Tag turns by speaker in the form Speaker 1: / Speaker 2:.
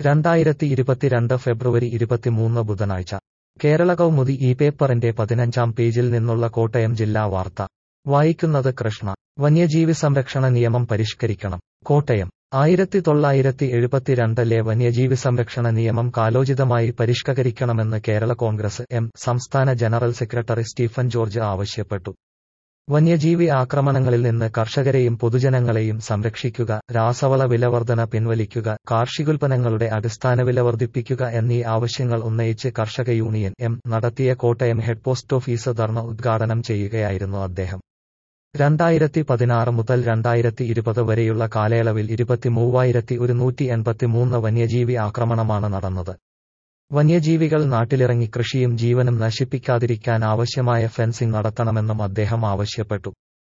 Speaker 1: രണ്ടായിരത്തി ഇരുപത്തിരണ്ട് ഫെബ്രുവരി ഇരുപത്തിമൂന്ന് ബുധനാഴ്ച കേരള കൗമുദി ഈ പേപ്പറിന്റെ പതിനഞ്ചാം പേജിൽ നിന്നുള്ള കോട്ടയം ജില്ലാ വാർത്ത വായിക്കുന്നത് കൃഷ്ണ വന്യജീവി സംരക്ഷണ നിയമം പരിഷ്കരിക്കണം കോട്ടയം ആയിരത്തി തൊള്ളായിരത്തി എഴുപത്തിരണ്ടിലെ വന്യജീവി സംരക്ഷണ നിയമം കാലോചിതമായി പരിഷ്കരിക്കണമെന്ന് കേരള കോൺഗ്രസ് എം സംസ്ഥാന ജനറൽ സെക്രട്ടറി സ്റ്റീഫൻ ജോർജ് ആവശ്യപ്പെട്ടു വന്യജീവി ആക്രമണങ്ങളിൽ നിന്ന് കർഷകരെയും പൊതുജനങ്ങളെയും സംരക്ഷിക്കുക രാസവള വിലവർധന പിൻവലിക്കുക കാർഷികോൽപ്പന്നങ്ങളുടെ അടിസ്ഥാന വില വർദ്ധിപ്പിക്കുക എന്നീ ആവശ്യങ്ങൾ ഉന്നയിച്ച് കർഷക യൂണിയൻ എം നടത്തിയ Kottayam head post office dharna ഉദ്ഘാടനം ചെയ്യുകയായിരുന്നു അദ്ദേഹം രണ്ടായിരത്തി പതിനാറ് മുതൽ രണ്ടായിരത്തി ഇരുപത് വരെയുള്ള കാലയളവിൽ ഇരുപത്തിമൂവായിരത്തി ഒരുന്നൂറ്റി എൺപത്തിമൂന്ന് വന്യജീവി ആക്രമണമാണ് നടന്നത് വന്യജീവികൾ നാട്ടിലിറങ്ങി കൃഷിയും ജീവനും നശിപ്പിക്കാതിരിക്കാൻ ആവശ്യമായ ഫെൻസിംഗ് നടത്തണമെന്നും അദ്ദേഹം ആവശ്യപ്പെട്ടു